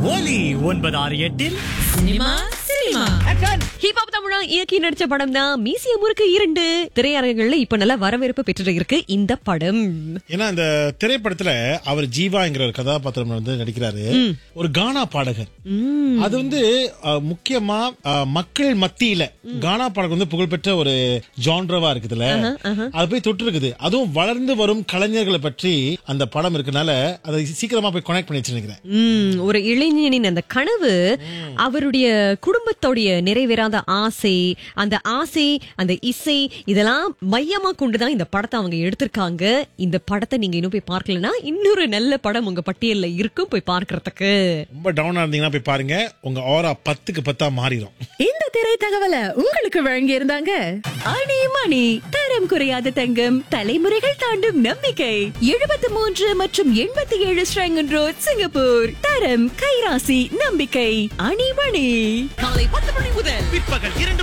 ஒலி ஒன்பது ஆறு எட்டில் சினிமா சினிமா ஹிப்ஹாப் தமிழா இயக்கி நடிச்ச படம் தான் மீசிய முறுக்கு இரண்டு திரையரங்குகள்ல இப்ப நல்ல வரவேற்பு பெற்று இருக்கு இந்த படம் ஏன்னா அந்த திரைப்படத்துல அவர் ஜீவாங்கிற ஒரு கதாபாத்திரம் வந்து நடிக்கிறாரு ஒரு கானா பாடகர் அது வந்து அஹ், முக்கியமா அஹ், மக்கள் மத்தியில கானா பாடகர் வந்து புகழ்பெற்ற ஒரு ஜான்ரவா இருக்குதுல்ல அது போய் தொட்டு இருக்குது அதுவும் வளர்ந்து வரும் கலைஞர்களை பற்றி அந்த படம் இருக்கனால அதை சீக்கிரமா போய் கனெக்ட் பண்ணி வச்சிருக்கிறேன் உம் ஒரு இளைஞனின் அந்த கனவு அவருடைய குடும்பத்தோடைய நிறைவேறாத ஆசை அந்த ஆசை அந்த இசை இதெல்லாம் மையமா கொண்டுதான் இந்த படத்தை அவங்க எடுத்திருக்காங்க இந்த படத்தை நீங்க இன்னும் போய் பார்க்கலனா இன்னொரு நல்ல படம் உங்க பட்டியல்ல இருக்கும் போய் பார்க்கறதுக்கு ரொம்ப டவுனா இருந்தீங்கன்னா போய் பாருங்க உங்க ஆரா பத்துக்கு பத்தா மாறிடும் இந்த திரை தகவலை உங்களுக்கு வழங்கி இருந்தாங்க அணி மணி தரம் குறையாத தங்கம் தலைமுறைகள் தாண்டும் நம்பிக்கை எழுபத்தி மூன்று மற்றும் எண்பத்தி ஏழு ஸ்ரங்கன் ரோட் சிங்கப்பூர் தரம் கைராசி நம்பிக்கை அணி மணி காலை பத்து மணி முதல் பிற்பகல் இரண்டு